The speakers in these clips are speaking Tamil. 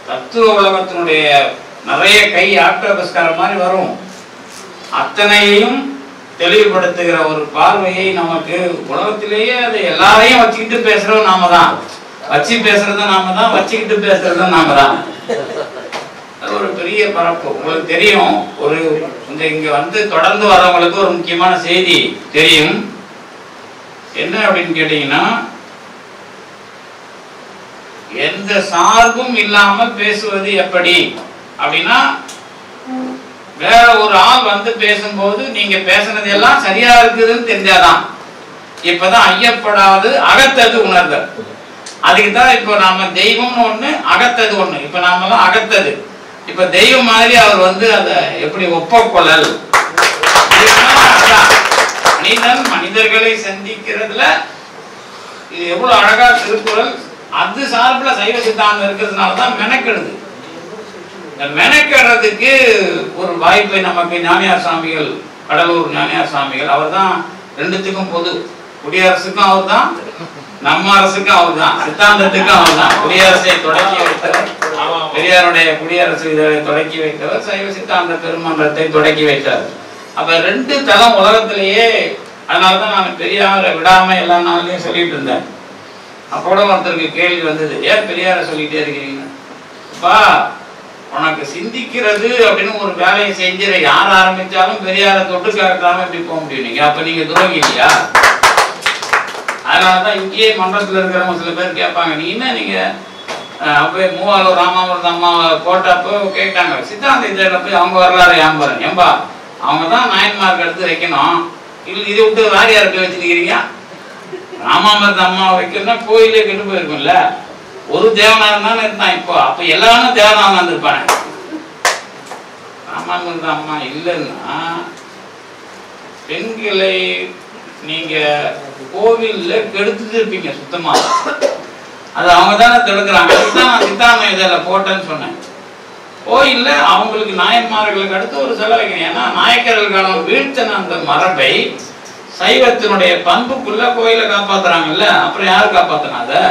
தத்துவ உலகத்தினுடைய நிறைய கை ஆக்டோபஸ்கார மாதிரி வரும் அத்தனையையும் தெளிவுபடுத்துகிற ஒரு பார்வையை நமக்கு உலகத்திலேயே அது எல்லாரையும் வச்சுக்கிட்டு பேசுறோம் நாம தான் வச்சு பேசுறது நாம தான் வச்சுக்கிட்டு பேசுறது நாம தான் அது ஒரு பெரிய பரப்பு உங்களுக்கு தெரியும் ஒரு இந்த இங்க வந்து தொடர்ந்து வரவங்களுக்கு ஒரு முக்கியமான செய்தி தெரியும் என்ன அப்படின்னு கேட்டீங்கன்னா எந்த சார்பும் இல்லாம பேசுவது எப்படி அப்படின்னா வேற ஒரு ஆள் வந்து பேசும்போது நீங்க பேசுனது எல்லாம் சரியா இருக்குதுன்னு தெரிஞ்சாதான் இப்பதான் ஐயப்படாது அகத்தது உணர்தல் அதுக்கு தான் இப்போ நாம தெய்வம்னு ஒண்ணு அகத்தது ஒண்ணு இப்ப நாம தான் அகத்தது இப்ப தெய்வம் மாதிரி அவர் வந்து அதை எப்படி ஒப்பக்கொள்ளல் இதுதான் அதான். மனிதன் மனிதர்களை சந்திக்கிறதுல இது எவ்வளவு அழகா திருக்குறள் அது சார்புல சைவ சித்தாந்தம் இருக்கிறதுனால தான் மெனக்கெடுது இந்த மெனக்கெடுறதுக்கு ஒரு வாய்ப்பை நமக்கு ஞானியார் சாமிகள் கடலூர் ஞானியார் சாமிகள் அவர் தான் ரெண்டுத்துக்கும் பொது குடியரசுக்கும் அவர் தான் நம்ம அரசுக்கும் அவர் தான் சித்தாந்தத்துக்கும் அவர் தான் குடியரசை தொடக்கி வைத்தவர் பெரியாருடைய குடியரசு இதை தொடக்கி வைத்தவர் சைவ சித்தாந்த பெருமன்றத்தை தொடக்கி வைத்தார் அப்ப ரெண்டு தளம் உலகத்திலேயே அதனாலதான் நான் பெரியாரை விடாம எல்லா நாள்லயும் சொல்லிட்டு இருந்தேன் அப்போ கூட ஒருத்தருக்கு கேள்வி வந்தது ஏன் பெரியாரை சொல்லிட்டே இருக்கிறீங்க அப்பா உனக்கு சிந்திக்கிறது அப்படின்னு ஒரு வேலையை செஞ்சிட யார் ஆரம்பிச்சாலும் பெரியாரை தொட்டு கேட்காம எப்படி போக முடியும் நீங்க அப்ப நீங்க துரோகி இல்லையா அதனாலதான் இங்கேயே மன்றத்துல இருக்கிறவங்க சில பேர் கேட்பாங்க நீ என்ன நீங்க அஹ், அப்பவே மூவாலூர் ராமாமிரத அம்மா போட்டப்போ கேட்டாங்க சித்தாந்த இதில் போய் அவங்க வரலாறு ஏன் பாருங்க ஏன்பா அவங்க தான் நாயன்மார்க்கு எடுத்து வைக்கணும் இல்லை இதை விட்டு வேற யாரை போய் வச்சுருக்கிறீங்க ராமாமிரத அம்மா வைக்கணும்னா கோயிலே கெட்டு போயிருக்கும்ல ஒரு தேவனார் தானே இருந்தான் இப்போ அப்ப எல்லாரும் தேவனாக வந்திருப்பானே ராமாமிரத அம்மா இல்லைன்னா பெண்களை நீங்க கோவில்ல கெடுத்துட்டு இருப்பீங்க சுத்தமா அது அவங்க தானே தடுக்கிறாங்க அதுதான் நான் சித்தாந்த இதில் போட்டேன்னு சொன்னேன் கோயில்ல அவங்களுக்கு நாயன்மார்களுக்கு அடுத்து ஒரு செலவு வைக்கணும் ஏன்னா நாயக்கர்கள் காலம் வீழ்த்தின அந்த மரபை சைவத்தினுடைய பண்புக்குள்ள கோயிலை காப்பாத்துறாங்கல்ல அப்புறம் யார் காப்பாத்தினா அதை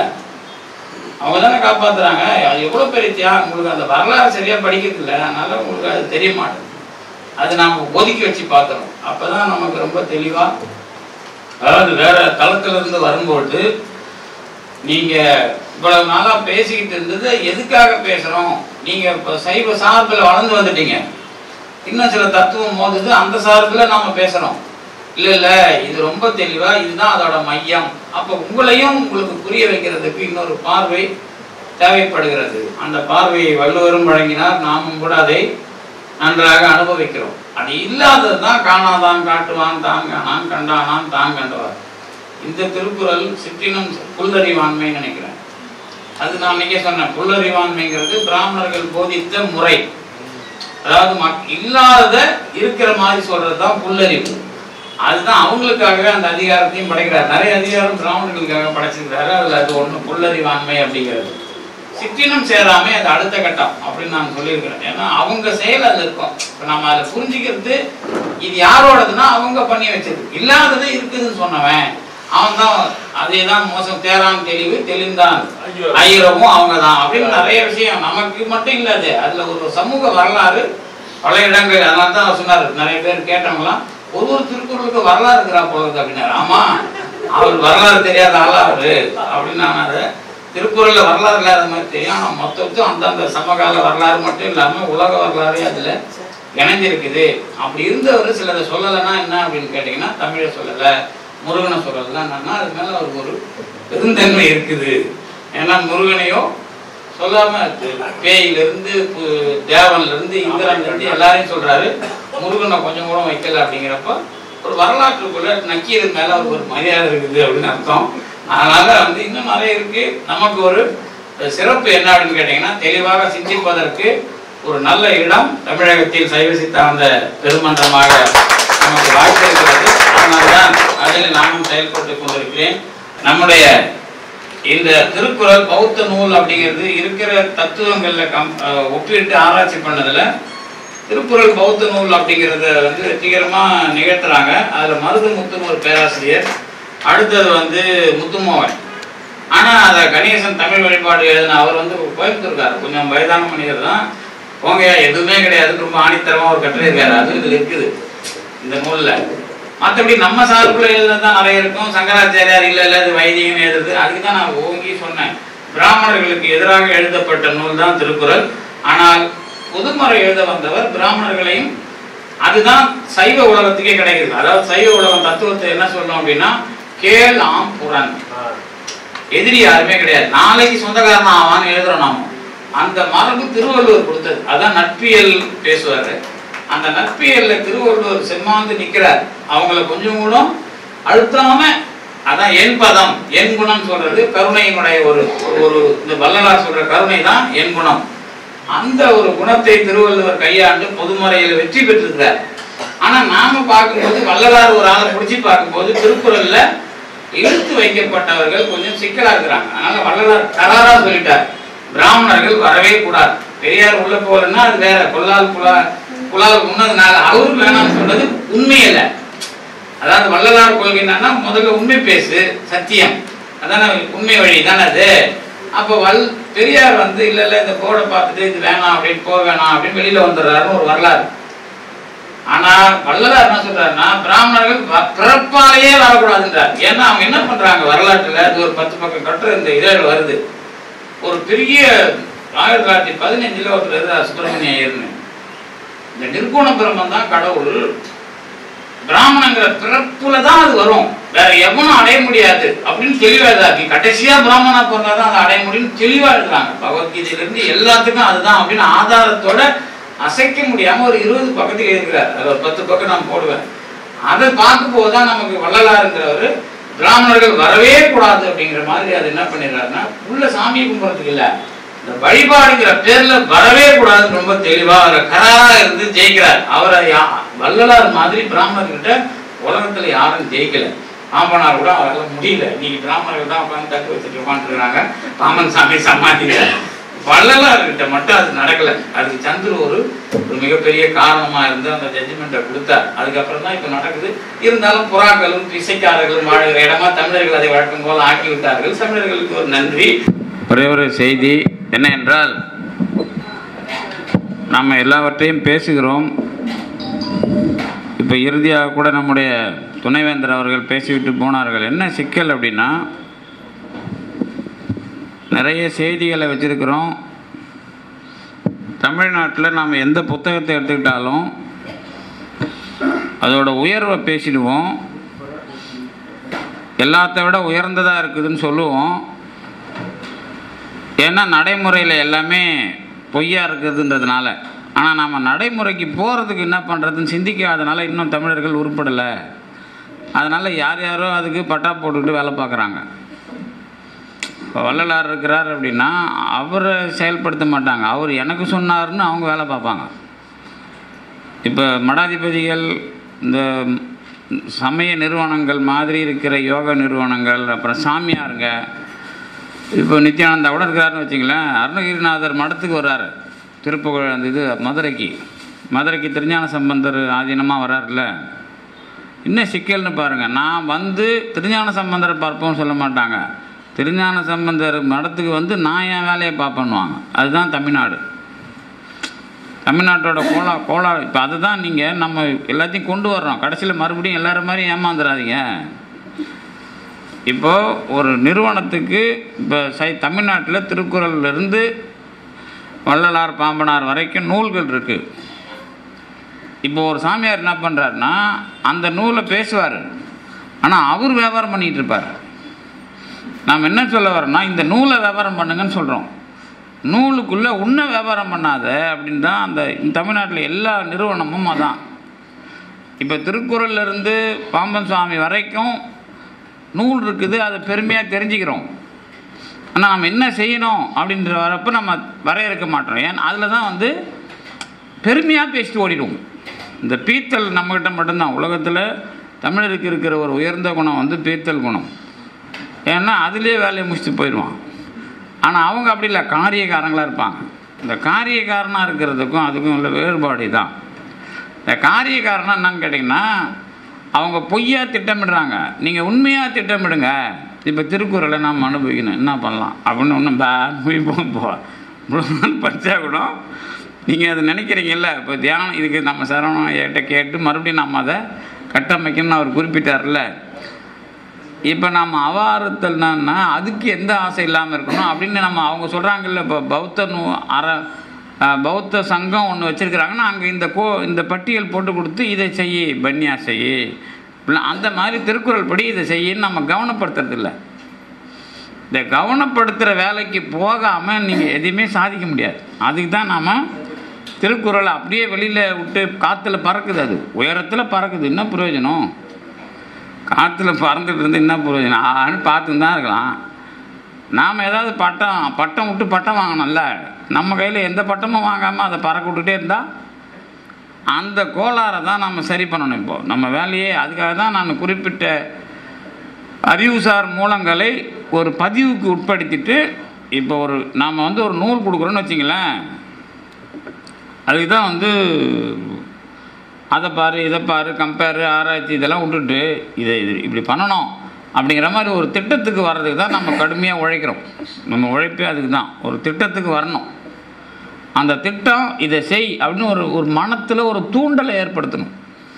அவங்க தானே காப்பாத்துறாங்க அது எவ்வளவு பெரிய தியாகம் உங்களுக்கு அந்த வரலாறு சரியா படிக்கிறது இல்லை அதனால உங்களுக்கு அது தெரிய மாட்டேங்குது அது நாம ஒதுக்கி வச்சு பார்க்கணும் அப்பதான் நமக்கு ரொம்ப தெளிவா அதாவது வேற தளத்துல இருந்து வரும்போது நீங்க இவ்வளவு நாளா பேசிக்கிட்டு இருந்தது எதுக்காக பேசுறோம் நீங்க இப்ப சைவ சார்பில் வளர்ந்து வந்துட்டீங்க இன்னும் சில தத்துவம் மோதுது அந்த சார்புல நாம பேசுறோம் இல்ல இல்ல இது ரொம்ப தெளிவா இதுதான் அதோட மையம் அப்ப உங்களையும் உங்களுக்கு புரிய வைக்கிறதுக்கு இன்னொரு பார்வை தேவைப்படுகிறது அந்த பார்வையை வள்ளுவரும் வழங்கினார் நாமும் கூட அதை நன்றாக அனுபவிக்கிறோம் அது இல்லாதது தான் காணாதான் காட்டுவான் தாங்கானான் கண்டானான் தான் கண்டவார் இந்த திருக்குறள் சிற்றினம் புல்லறிவாண்மை நினைக்கிறேன் அது நான் அன்னைக்கே சொன்னேன் புல்லறிவாண்மைங்கிறது பிராமணர்கள் போதித்த முறை அதாவது மக் இல்லாதத இருக்கிற மாதிரி சொல்றது தான் புல்லறிவு அதுதான் அவங்களுக்காகவே அந்த அதிகாரத்தையும் படைக்கிறார் நிறைய அதிகாரம் பிராமணர்களுக்காக படைச்சிருக்கிறாரு அதுல அது ஒண்ணு புல்லறிவாண்மை அப்படிங்கிறது சிற்றினம் சேராமை அது அடுத்த கட்டம் அப்படின்னு நான் சொல்லியிருக்கிறேன் ஏன்னா அவங்க செயல் அது இருக்கும் இப்போ நம்ம அதை புரிஞ்சுக்கிறது இது யாரோடதுன்னா அவங்க பண்ணி வச்சது இல்லாதது இருக்குதுன்னு சொன்னவன் அவன் தான் அதே தான் மோசம் தேரான் தெளிவு தெளிந்தான் ஐயரவும் அவங்க தான் அப்படின்னு நிறைய விஷயம் நமக்கு மட்டும் இல்ல அது அதுல ஒரு சமூக வரலாறு பல இடங்கள் அதனால தான் அவர் சொன்னார் நிறைய பேர் கேட்டவங்களாம் ஒரு ஒரு திருக்குறளுக்கு வரலாறு இருக்கிறா போல இருக்கு அப்படின்னாரு ஆமா அவர் வரலாறு தெரியாத ஆளா அவரு அப்படின்னு நான் அதை திருக்குறள்ல வரலாறு இல்லாத மாதிரி தெரியும் ஆனா மொத்தத்தும் அந்தந்த சமகால வரலாறு மட்டும் இல்லாம உலக வரலாறு அதுல இணைஞ்சிருக்குது அப்படி இருந்தவர் சிலதை சொல்லலைன்னா என்ன அப்படின்னு கேட்டீங்கன்னா தமிழை சொல்லல முருகனை சொல்லலாம் அது மேல அவருக்கு ஒரு பெருந்தன்மை இருக்குது ஏன்னா முருகனையோ சொல்லாம பேயில இருந்து பு- தேவன்ல இருந்து இந்திரன்ல இருந்து எல்லாரையும் சொல்றாரு முருகனை கொஞ்சம் கூட வைக்கல அப்படிங்கிறப்ப ஒரு வரலாற்றுக்குள்ள நக்கீரன் மேல அவருக்கு ஒரு மரியாதை இருக்குது அப்படின்னு அர்த்தம் அதனால வந்து இன்னும் நிறைய இருக்கு நமக்கு ஒரு சிறப்பு என்ன அப்படின்னு கேட்டீங்கன்னா தெளிவாக சிந்திப்பதற்கு ஒரு நல்ல இடம் தமிழகத்தில் சைவ சித்தாந்த பெருமன்றமாக நமக்கு வாய்ப்பு இருக்கிறது அதனால்தான் அதில் நானும் செயல்பட்டு கொண்டிருக்கிறேன் நம்முடைய இந்த திருக்குறள் பௌத்த நூல் அப்படிங்கிறது இருக்கிற தத்துவங்கள்ல கம் அஹ் ஒப்பிட்டு ஆராய்ச்சி பண்ணதுல திருக்குறள் பௌத்த நூல் அப்படிங்கிறத வந்து வெற்றிகரமா நிகழ்த்துறாங்க அதுல மருது முத்துன்னு ஒரு பேராசிரியர் அடுத்தது வந்து முத்துமோகன் ஆனால் அதை கணேசன் தமிழ் வழிபாடு எழுதின அவர் வந்து கோயம்புத்தூர்கார் கொஞ்சம் வயதான மனிதர் தான் போங்கய்யா எதுவுமே கிடையாது ரொம்ப ஆணித்தரமாக ஒரு கட்டுரை இருக்காரு அது இதில் இருக்குது இந்த நூலில் மற்றபடி நம்ம சார்பில் எழுதுனது தான் நிறைய இருக்கும் சங்கராச்சாரியார் இல்லை இல்லை இது வைதிகம் எழுதுறது அதுக்கு தான் நான் ஓங்கி சொன்னேன் பிராமணர்களுக்கு எதிராக எழுதப்பட்ட நூல் தான் திருக்குறள் ஆனால் பொதுமறை எழுத வந்தவர் பிராமணர்களையும் அதுதான் சைவ உலகத்துக்கே கிடைக்குது அதாவது சைவ உலகம் தத்துவத்தை என்ன சொல்லணும் அப்படின்னா கேள் ஆம் புறன் எதிரி யாருமே கிடையாது நாளைக்கு சொந்தக்காரன் ஆவான்னு எழுதுறோம் நாம அந்த மரபு திருவள்ளுவர் கொடுத்தது அதான் நட்பியல் பேசுவாரு அந்த நட்பியல்ல திருவள்ளுவர் செம்மாந்து நிக்கிறார் அவங்கள கொஞ்சம் கூட அழுத்தாம அதான் என் பதம் என் குணம் சொல்றது கருணையினுடைய ஒரு ஒரு இந்த வள்ளலார் சொல்ற கருணை தான் என் குணம் அந்த ஒரு குணத்தை திருவள்ளுவர் கையாண்டு பொதுமறையில் வெற்றி பெற்றிருக்கிறார் ஆனா நாம பார்க்கும்போது வள்ளலார் ஒரு ஆளை பிடிச்சி பார்க்கும்போது திருக்குறள்ல இழுத்து வைக்கப்பட்டவர்கள் கொஞ்சம் சிக்கலா இருக்கிறாங்க அதனால வள்ளலார் கராரா சொல்லிட்டார் பிராமணர்கள் வரவே கூடாது பெரியார் உள்ள போகலன்னா அது வேற கொல்லால் புலா புலால் உண்ணதுனால அவரு வேணாம்னு சொன்னது உண்மை இல்லை அதாவது வள்ளலார் கொள்கை என்னன்னா முதல்ல உண்மை பேசு சத்தியம் அதானே உண்மை வழி தானே அது அப்போ வல் பெரியார் வந்து இல்ல இல்ல இந்த போர்டை பார்த்துட்டு இது வேணாம் அப்படின்னு போக வேணாம் அப்படின்னு வெளியில வந்துடுறாருன்னு ஒரு வரலாறு ஆனா வள்ளலார் என்ன சொல்றாருன்னா பிராமணர்கள் வ- பிறப்பாலேயே வரக்கூடாதுன்றார் ஏன்னா அவங்க என்ன பண்றாங்க வரலாற்றுல இது ஒரு பத்து பக்கம் கட்டுரை இந்த இதழ் வருது ஒரு பெரிய ஆயிரத்தி தொள்ளாயிரத்தி பதினஞ்சுல ஒருத்தர் எழுதுறார் சுப்பிரமணிய ஐயர்னு இந்த நிர்குண பிரம்மன் தான் கடவுள் பிராமணங்கிற பிறப்புல தான் அது வரும் வேற எவனும் அடைய முடியாது அப்படின்னு தெளிவா எழுதாரு கடைசியா பிராமணா பிறந்தாதான் அதை அடைய முடியும்னு தெளிவா எழுதுறாங்க பகவத்கீதையில இருந்து எல்லாத்துக்கும் அதுதான் அப்படின்னு ஆதாரத்தோட அசைக்க முடியாம ஒரு இருபது பக்கத்துக்கு எழுதுகிறார் அது ஒரு பத்து பக்கம் நான் போடுவேன் அதை பார்க்கும் போதுதான் நமக்கு வள்ளலாருங்கிறவர் பிராமணர்கள் வரவே கூடாது அப்படிங்கிற மாதிரி அது என்ன பண்ணிடுறாருன்னா உள்ள சாமியை கும்பிட்றதுக்கு இல்ல இந்த வழிபாடுங்கிற பேர்ல வரவே கூடாதுன்னு ரொம்ப தெளிவா அவர் கராரா இருந்து ஜெயிக்கிறார் அவரை யா- வள்ளலார் மாதிரி பிராமணர்கிட்ட உலகத்துல யாரும் ஜெயிக்கல பாம்பனார் கூட அவரால் முடியல இன்னைக்கு பிராமணர்கள் தான் உட்காந்து தட்டு வச்சுட்டு உட்காந்துருக்காங்க பாமன் சாமி சமாதியில வள்ளலார்கிட்ட மட்டும் அது நடக்கல அதுக்கு சந்துரு ஒரு ஒரு மிகப்பெரிய காரணமா இருந்து அந்த ஜட்ஜ்மெண்ட்டை கொடுத்தார் அதுக்கப்புறம் தான் இப்ப நடக்குது இருந்தாலும் புறாக்களும் பிசைக்காரர்களும் வாழ்கிற இடமா தமிழர்கள் அதை வழக்கம் போல ஆக்கி விட்டார்கள் தமிழர்களுக்கு ஒரு நன்றி ஒரே ஒரு செய்தி என்ன என்றால் நம்ம எல்லாவற்றையும் பேசுகிறோம் இப்போ இறுதியாக கூட நம்முடைய துணைவேந்தர் அவர்கள் பேசிவிட்டு போனார்கள் என்ன சிக்கல் அப்படின்னா நிறைய செய்திகளை வச்சிருக்கிறோம் தமிழ்நாட்டில் நாம் எந்த புத்தகத்தை எடுத்துக்கிட்டாலும் அதோட உயர்வை பேசிடுவோம் எல்லாத்த விட உயர்ந்ததாக இருக்குதுன்னு சொல்லுவோம் ஏன்னா நடைமுறையில் எல்லாமே பொய்யா இருக்குதுன்றதுனால ஆனால் நம்ம நடைமுறைக்கு போகிறதுக்கு என்ன பண்ணுறதுன்னு சிந்திக்காதனால இன்னும் தமிழர்கள் உருப்படலை அதனால் யார் யாரோ அதுக்கு பட்டா போட்டுக்கிட்டு வேலை பார்க்குறாங்க இப்போ வள்ளலார் இருக்கிறார் அப்படின்னா அவரை செயல்படுத்த மாட்டாங்க அவர் எனக்கு சொன்னார்னு அவங்க வேலை பார்ப்பாங்க இப்போ மடாதிபதிகள் இந்த சமய நிறுவனங்கள் மாதிரி இருக்கிற யோக நிறுவனங்கள் அப்புறம் சாமியாருங்க இப்போ நித்யானந்தா கூட இருக்கிறாருன்னு வச்சிங்களேன் அருணகிரிநாதர் மடத்துக்கு வர்றாரு திருப்புகழ் அந்த இது மதுரைக்கு மதுரைக்கு திருஞான சம்பந்தர் ஆதீனமாக வர்றாருல்ல இன்னும் சிக்கல்னு பாருங்கள் நான் வந்து திருஞான சம்பந்தரை பார்ப்போம்னு சொல்ல மாட்டாங்க திருஞான சம்பந்தர் மடத்துக்கு வந்து நான் என் வேலையை பார்ப்பேன்னுவாங்க அதுதான் தமிழ்நாடு தமிழ்நாட்டோட கோலா கோலா இப்போ அதுதான் நீங்கள் நம்ம எல்லாத்தையும் கொண்டு வர்றோம் கடைசியில் மறுபடியும் எல்லாரும் மாதிரி ஏமாந்துடாதீங்க இப்போ ஒரு நிறுவனத்துக்கு இப்போ சை தமிழ்நாட்டில் திருக்குறள்ல இருந்து வள்ளலார் பாம்பனார் வரைக்கும் நூல்கள் இருக்குது இப்போ ஒரு சாமியார் என்ன பண்ணுறாருன்னா அந்த நூலை பேசுவார் ஆனால் அவர் வியாபாரம் பண்ணிகிட்டு இருப்பார் நாம் என்ன சொல்ல வரோம்னா இந்த நூலை வியாபாரம் பண்ணுங்கன்னு சொல்கிறோம் நூலுக்குள்ளே உன்னை வியாபாரம் பண்ணாத அப்படின்னு தான் அந்த தமிழ்நாட்டில் எல்லா நிறுவனமும் அதான் இப்போ திருக்குறள்ல இருந்து பாம்பன் சுவாமி வரைக்கும் நூல் இருக்குது அதை பெருமையாக தெரிஞ்சுக்கிறோம் ஆனால் நம்ம என்ன செய்யணும் அப்படின்ற வரப்போ நம்ம வரையறுக்க மாட்டோம் ஏன் அதில் தான் வந்து பெருமையாக பேசிட்டு ஓடிடுவோம் இந்த பீத்தல் நம்மக்கிட்ட மட்டும்தான் உலகத்தில் தமிழருக்கு இருக்கிற ஒரு உயர்ந்த குணம் வந்து பீத்தல் குணம் ஏன்னா அதுலேயே வேலையை முடிச்சுட்டு போயிடுவான் ஆனால் அவங்க அப்படி இல்லை காரியக்காரங்களாக இருப்பாங்க இந்த காரியக்காரனாக இருக்கிறதுக்கும் அதுக்கும் உள்ள வேறுபாடு தான் இந்த காரியக்காரனா என்னன்னு கேட்டிங்கன்னா அவங்க பொய்யா திட்டமிடுறாங்க நீங்கள் உண்மையாக திட்டமிடுங்க இப்போ திருக்குறளை நாம் அனுபவிக்கணும் என்ன பண்ணலாம் அப்படின்னு ஒன்றும் பே போய் போ போ படித்தா கூட நீங்கள் அதை நினைக்கிறீங்கல்ல இப்போ தியானம் இதுக்கு நம்ம சரவணம் என்கிட்ட கேட்டு மறுபடியும் நம்ம அதை கட்டமைக்கணும்னு அவர் குறிப்பிட்டார்ல இப்போ நம்ம அவாரத்தல்னா அதுக்கு எந்த ஆசை இல்லாமல் இருக்கணும் அப்படின்னு நம்ம அவங்க சொல்கிறாங்கல்ல இப்போ பௌத்த நூ அற அஹ், பௌத்த சங்கம் ஒன்று வச்சுருக்கிறாங்கன்னா அங்கே இந்த கோ இந்த பட்டியல் போட்டு கொடுத்து இதை செய் பன்னியா செய் இப்படிலாம் அந்த மாதிரி திருக்குறள் படி இதை செய்யின்னு நம்ம கவனப்படுத்துறதில்ல இந்த கவனப்படுத்துகிற வேலைக்கு போகாமல் நீங்கள் எதையுமே சாதிக்க முடியாது அதுக்கு தான் நாம் திருக்குறளை அப்படியே வெளியில் விட்டு காற்றுல பறக்குது அது உயரத்தில் பறக்குது என்ன பிரயோஜனம் காற்றுல பறந்துட்டு இருந்து என்ன பிரயோஜனம் ஆன்னு பார்த்துன்னு தான் இருக்கலாம் நாம் ஏதாவது பட்டம் பட்டம் விட்டு பட்டம் வாங்கணும்ல நம்ம கையில் எந்த பட்டமும் வாங்காமல் அதை பறக்க விட்டுட்டே இருந்தால் அந்த கோளாறை தான் நம்ம சரி பண்ணணும் இப்போ நம்ம வேலையே அதுக்காக தான் நான் குறிப்பிட்ட அறிவுசார் மூலங்களை ஒரு பதிவுக்கு உட்படுத்திட்டு இப்போ ஒரு நாம் வந்து ஒரு நூல் கொடுக்குறோன்னு வச்சிங்களேன் அதுக்கு தான் வந்து அதை பாரு இதை பாரு கம்பேரு ஆராய்ச்சி இதெல்லாம் விட்டுட்டு இதை இது இப்படி பண்ணணும் அப்படிங்கிற மாதிரி ஒரு திட்டத்துக்கு வர்றதுக்கு தான் நம்ம கடுமையாக உழைக்கிறோம் நம்ம உழைப்பே அதுக்கு தான் ஒரு திட்டத்துக்கு வரணும் அந்த திட்டம் இதை செய் அப்படின்னு ஒரு ஒரு மனத்தில் ஒரு தூண்டலை ஏற்படுத்தணும்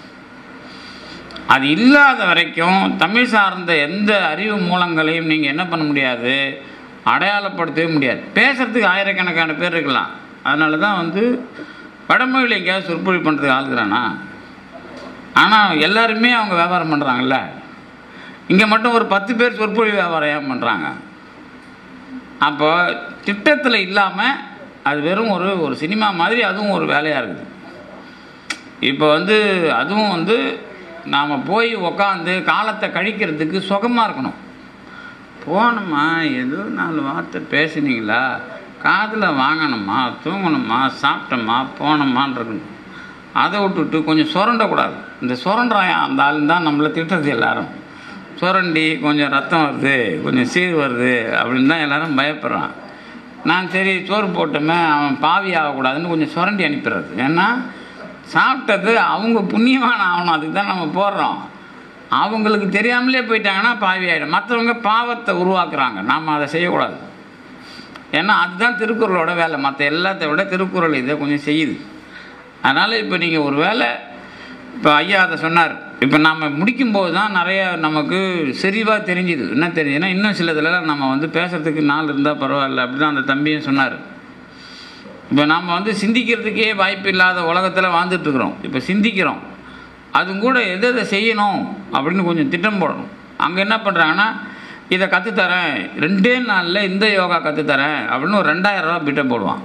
அது இல்லாத வரைக்கும் தமிழ் சார்ந்த எந்த அறிவு மூலங்களையும் நீங்கள் என்ன பண்ண முடியாது அடையாளப்படுத்தவே முடியாது பேசுகிறதுக்கு ஆயிரக்கணக்கான பேர் இருக்கலாம் அதனால தான் வந்து வடமொழியில் எங்கேயாவது சொற்பொழிவு பண்ணுறதுக்கு ஆளுகிறானா ஆனால் எல்லாருமே அவங்க வியாபாரம் பண்ணுறாங்கல்ல இங்கே மட்டும் ஒரு பத்து பேர் சொற்பொழிவு வியாபாரம் ஏன் பண்ணுறாங்க அப்போ திட்டத்தில் இல்லாமல் அது வெறும் ஒரு ஒரு சினிமா மாதிரி அதுவும் ஒரு வேலையாக இருக்குது இப்போ வந்து அதுவும் வந்து நாம் போய் உக்காந்து காலத்தை கழிக்கிறதுக்கு சுகமாக இருக்கணும் போனோமா ஏதோ நாலு வார்த்தை பேசுனீங்களா காதில் வாங்கணுமா தூங்கணுமா சாப்பிட்டோமா போனோமான்னு இருக்கணும் அதை விட்டுட்டு கொஞ்சம் சுரண்டக்கூடாது இந்த சுரண்டாயா அந்த ஆள் தான் நம்மளை திட்டுறது எல்லாரும் சுரண்டி கொஞ்சம் ரத்தம் வருது கொஞ்சம் சீர் வருது அப்படின்னு தான் எல்லாரும் பயப்படுறான் நான் சரி சோறு போட்டோமே அவன் பாவி ஆகக்கூடாதுன்னு கொஞ்சம் சுரண்டி அனுப்பிடுறது ஏன்னா சாப்பிட்டது அவங்க புண்ணியமான ஆகணும் அதுக்கு தான் நம்ம போடுறோம் அவங்களுக்கு தெரியாமலே போயிட்டாங்கன்னா பாவி ஆகிடும் மற்றவங்க பாவத்தை உருவாக்குறாங்க நாம் அதை செய்யக்கூடாது ஏன்னா அதுதான் திருக்குறளோட வேலை மற்ற எல்லாத்த விட திருக்குறள் இதை கொஞ்சம் செய்யுது அதனால் இப்போ நீங்கள் ஒரு வேலை இப்போ ஐயா அதை சொன்னார் இப்போ நம்ம முடிக்கும்போது தான் நிறைய நமக்கு செறிவாக தெரிஞ்சுது என்ன தெரிஞ்சுதுன்னா இன்னும் சிலதுலலாம் நம்ம வந்து பேசுகிறதுக்கு நாள் இருந்தால் பரவாயில்ல அப்படி தான் அந்த தம்பியும் சொன்னார் இப்போ நாம் வந்து சிந்திக்கிறதுக்கே வாய்ப்பு இல்லாத உலகத்தில் வாழ்ந்துட்டுருக்குறோம் இப்போ சிந்திக்கிறோம் அதுவும் கூட எதை எதை செய்யணும் அப்படின்னு கொஞ்சம் திட்டம் போடணும் அங்கே என்ன பண்ணுறாங்கன்னா இதை கற்றுத்தரேன் ரெண்டே நாளில் இந்த யோகா கற்றுத்தரேன் அப்படின்னு ஒரு ரெண்டாயிரம் ரூபா பிட்டை போடுவான்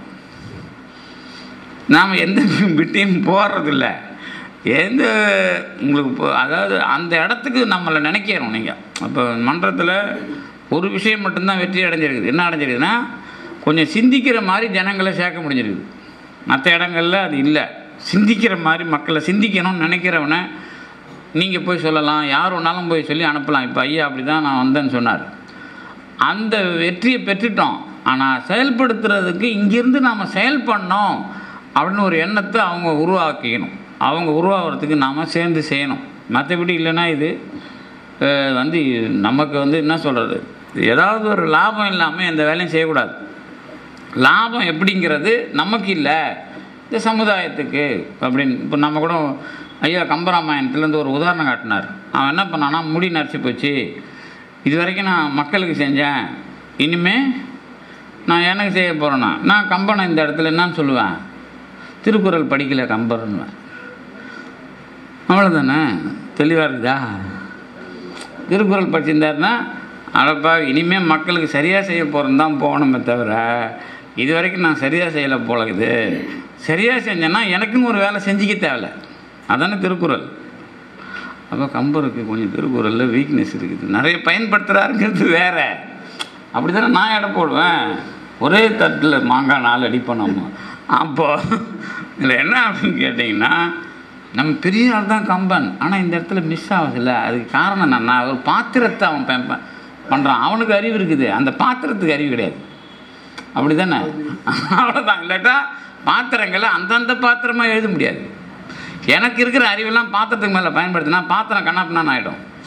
நாம் எந்த பிட்டையும் போடுறதில்ல எந்த உங்களுக்கு இப்போ அதாவது அந்த இடத்துக்கு நம்மளை நினைக்கிறோம் நீங்கள் அப்போ மன்றத்தில் ஒரு விஷயம் மட்டும்தான் வெற்றி அடைஞ்சிருக்குது என்ன அடைஞ்சிருக்குதுன்னா கொஞ்சம் சிந்திக்கிற மாதிரி ஜனங்களை சேர்க்க முடிஞ்சிருக்குது மற்ற இடங்கள்ல அது இல்லை சிந்திக்கிற மாதிரி மக்களை சிந்திக்கணும்னு நினைக்கிறவனை நீங்கள் போய் சொல்லலாம் யார் வேணாலும் போய் சொல்லி அனுப்பலாம் இப்போ ஐயா அப்படி தான் நான் வந்தேன்னு சொன்னார் அந்த வெற்றியை பெற்றுட்டோம் ஆனால் செயல்படுத்துறதுக்கு இங்கிருந்து நாம் செயல் பண்ணோம் அப்படின்னு ஒரு எண்ணத்தை அவங்க உருவாக்கிக்கணும் அவங்க உருவாகிறதுக்கு நாம் சேர்ந்து செய்யணும் மற்றபடி இல்லைன்னா இது அஹ், வந்து நமக்கு வந்து என்ன சொல்கிறது ஏதாவது ஒரு லாபம் இல்லாமல் எந்த வேலையும் செய்யக்கூடாது லாபம் எப்படிங்கிறது நமக்கு இல்லை இந்த சமுதாயத்துக்கு அப்படின்னு இப்போ நம்ம கூட ஐயா கம்பராமாயணத்துலேருந்து ஒரு உதாரணம் காட்டினார் அவன் என்ன பண்ணான்னா முடி நரைச்சி போச்சு இது வரைக்கும் நான் மக்களுக்கு செஞ்சேன் இனிமே நான் எனக்கு செய்ய போகிறேன்னா நான் கம்பனை இந்த இடத்துல என்னன்னு சொல்லுவேன் திருக்குறள் படிக்கல கம்பர்னுவேன் அவ்வளோதானே தெளிவாக இருக்குதா திருக்குறள் படிச்சிருந்தாருன்னா அடப்பா இனிமேல் மக்களுக்கு சரியாக செய்ய போகிறேன்னு தான் போகணுமே தவிர இது வரைக்கும் நான் சரியாக செய்யலை போலகுது சரியாக செஞ்சேன்னா எனக்குன்னு ஒரு வேலை செஞ்சுக்க தேவையில்ல அதானே திருக்குறள் அப்போ கம்பருக்கு கொஞ்சம் திருக்குறளில் வீக்னஸ் இருக்குது நிறைய பயன்படுத்துகிறாருங்கிறது வேற அப்படி தானே நான் எடை போடுவேன் ஒரே தட்டில் மாங்காய் நாலு அடிப்போம் நம்ம அப்போ இதில் என்ன அப்படின்னு கேட்டிங்கன்னா நம்ம பெரிய ஆள் தான் கம்பன் ஆனால் இந்த இடத்துல மிஸ் ஆகுதுல்ல அதுக்கு காரணம் என்னன்னா ஒரு பாத்திரத்தை அவன் ப- பண்ணுறான் அவனுக்கு அறிவு இருக்குது அந்த பாத்திரத்துக்கு அறிவு கிடையாது அப்படி தானே அவ்வளோதான் இல்லாட்டா பாத்திரங்களை அந்தந்த பாத்திரமாக எழுத முடியாது எனக்கு இருக்கிற அறிவெல்லாம் பாத்திரத்துக்கு மேலே பயன்படுத்தினா பாத்திரம் கண்ணாப்பினான்னு ஆகிடும்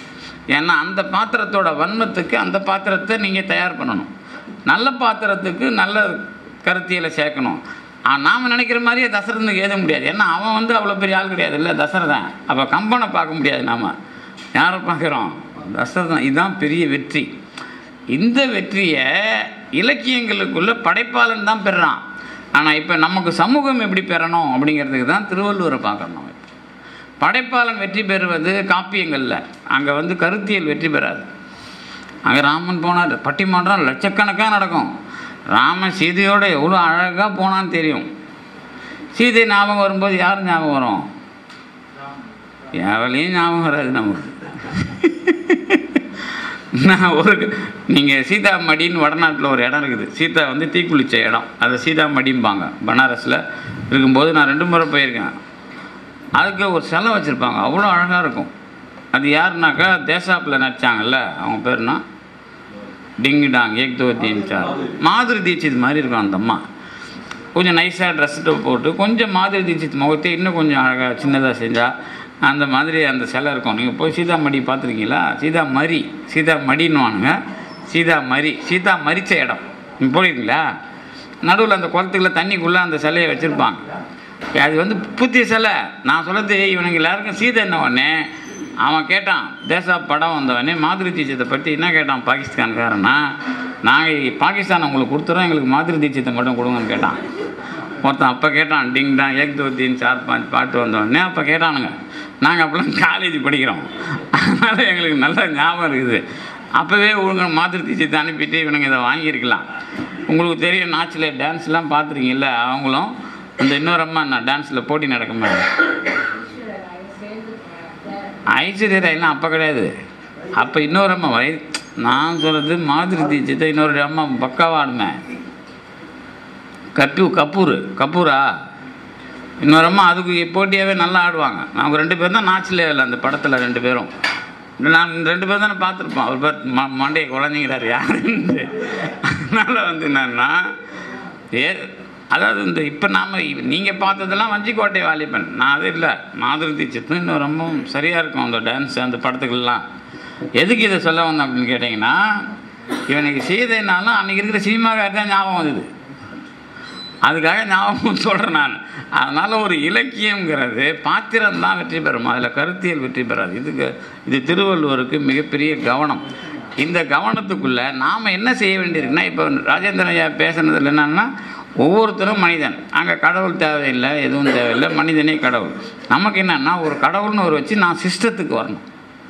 ஏன்னா அந்த பாத்திரத்தோட வன்மத்துக்கு அந்த பாத்திரத்தை நீங்கள் தயார் பண்ணணும் நல்ல பாத்திரத்துக்கு நல்ல கருத்தியலை சேர்க்கணும் நாம் நினைக்கிற மாதிரியே தசரதனுக்கு எழுத முடியாது ஏன்னா அவன் வந்து அவ்வளோ பெரிய ஆள் கிடையாது இல்லை தசரதன் அப்போ கம்பனை பார்க்க முடியாது நாம் யாரை பார்க்குறோம் தசரதன் இதுதான் பெரிய வெற்றி இந்த வெற்றியை இலக்கியங்களுக்குள்ள படைப்பாளன் தான் பெறுறான் ஆனால் இப்போ நமக்கு சமூகம் எப்படி பெறணும் அப்படிங்கிறதுக்கு தான் திருவள்ளுவரை பார்க்கணும் படைப்பாளன் வெற்றி பெறுவது காப்பியங்களில் அங்கே வந்து கருத்தியல் வெற்றி பெறாது அங்கே ராமன் போனார் பட்டிமன்றம் லட்சக்கணக்காக நடக்கும் ராமன் சீதையோட எவ்வளோ அழகாக போனான்னு தெரியும் சீதை ஞாபகம் வரும்போது யார் ஞாபகம் வரும் எவளையும் ஞாபகம் வராது நமக்கு நான் ஒரு நீங்கள் சீதா மடின்னு வடநாட்டில் ஒரு இடம் இருக்குது சீதா வந்து தீக்குளிச்ச இடம் அதை சீதா மடிம்பாங்க பனாரஸில் இருக்கும்போது நான் ரெண்டு முறை போயிருக்கேன் அதுக்கு ஒரு சிலை வச்சுருப்பாங்க அவ்வளோ அழகாக இருக்கும் அது யாருனாக்கா தேசாப்பில் நடிச்சாங்கல்ல அவங்க பேர்னா டிங்கு டாங் ஏக் தோ தீன் சார் மாதுரி தீட்சித் மாதிரி இருக்கும் அந்த அம்மா கொஞ்சம் நைஸாக ட்ரெஸ்ட்டு போட்டு கொஞ்சம் மாதுரி தீட்சித் முகத்தை இன்னும் கொஞ்சம் அழகாக சின்னதாக செஞ்சால் அந்த மாதிரி அந்த சிலை இருக்கும் நீங்கள் போய் சீதா மடி பார்த்துருக்கீங்களா சீதா மரி சீதா மடின்னுவானுங்க சீதா மரி சீதா மரித்த இடம் நீங்கள் போயிருக்கீங்களா நடுவில் அந்த குளத்துக்குள்ள தண்ணிக்குள்ளே அந்த சிலையை வச்சுருப்பாங்க அது வந்து புத்திய சிலை நான் சொல்கிறது இவனுங்க எல்லாருக்கும் சீதை என்ன உடனே அவன் கேட்டான் தேசா படம் வந்தவனே மாதிரி தீட்சத்தை பற்றி என்ன கேட்டான் பாகிஸ்தான்காரனா நாங்கள் பாகிஸ்தான் உங்களுக்கு கொடுத்துறோம் எங்களுக்கு மாதிரி தீட்சத்தை மட்டும் கொடுங்கன்னு கேட்டான் ஒருத்தன் அப்போ கேட்டான் டிங் டாங் ஏக் தோ தீன் சார் பாஞ்சு பாட்டு வந்தோடனே அப்போ கேட்டானுங்க நாங்கள் அப்போலாம் காலேஜ் படிக்கிறோம் அதனால் எங்களுக்கு நல்ல ஞாபகம் இருக்குது அப்போவே ஒழுங்கு மாதிரி தீட்சத்தை அனுப்பிட்டு இவனுங்க இதை வாங்கியிருக்கலாம் உங்களுக்கு தெரியும் நாச்சில் டான்ஸ்லாம் பார்த்துருக்கீங்கள அவங்களும் அந்த இன்னொரு அம்மா நான் டான்ஸில் போட்டி நடக்குமே ஐஸ்வர்யா ராய்லாம் அப்போ கிடையாது அப்போ இன்னொரு அம்மா வய நான் சொல்கிறது மாதிரி தீட்சத்தை இன்னொரு அம்மா பக்காவாக ஆடுமே கப்பு கப்பூர் கப்பூரா இன்னொரு அம்மா அதுக்கு போட்டியாகவே நல்லா ஆடுவாங்க அவங்க ரெண்டு பேரும் தான் நாச்சில் இல்லை அந்த படத்தில் ரெண்டு பேரும் நான் ரெண்டு பேரும் தானே பார்த்துருப்போம் அவர் பேர் ம மண்டையை குழந்தைங்கிறார் யாருன்னு அதனால் வந்து என்னன்னா ஏ அதாவது இந்த இப்போ நாம் நீங்கள் பார்த்ததெல்லாம் வஞ்சிக்கோட்டை வாலிபன் நான் அது இல்லை மாதிரி தீட்சத்தும் இன்னும் ரொம்ப சரியாக இருக்கும் அந்த டான்ஸ் அந்த படத்துக்கெல்லாம் எதுக்கு இதை சொல்ல வந்தேன் அப்படின்னு கேட்டிங்கன்னா இவனுக்கு சீதைனாலும் அன்றைக்கி இருக்கிற சினிமாக்காக தான் ஞாபகம் வந்தது அதுக்காக ஞாபகம் சொல்கிறேன் நான் அதனால் ஒரு இலக்கியங்கிறது பாத்திரம் தான் வெற்றி பெறும் அதில் கருத்தியல் வெற்றி பெறாது இதுக்கு இது திருவள்ளுவருக்கு மிகப்பெரிய கவனம் இந்த கவனத்துக்குள்ளே நாம் என்ன செய்ய வேண்டியிருக்குன்னா இப்போ ராஜேந்திரன் ஐயா பேசுனதில் என்னன்னா ஒவ்வொருத்தரும் மனிதன் அங்கே கடவுள் தேவையில்லை எதுவும் தேவையில்லை மனிதனே கடவுள் நமக்கு என்னென்னா ஒரு கடவுள்னு ஒரு வச்சு நான் சிஸ்டத்துக்கு வரணும்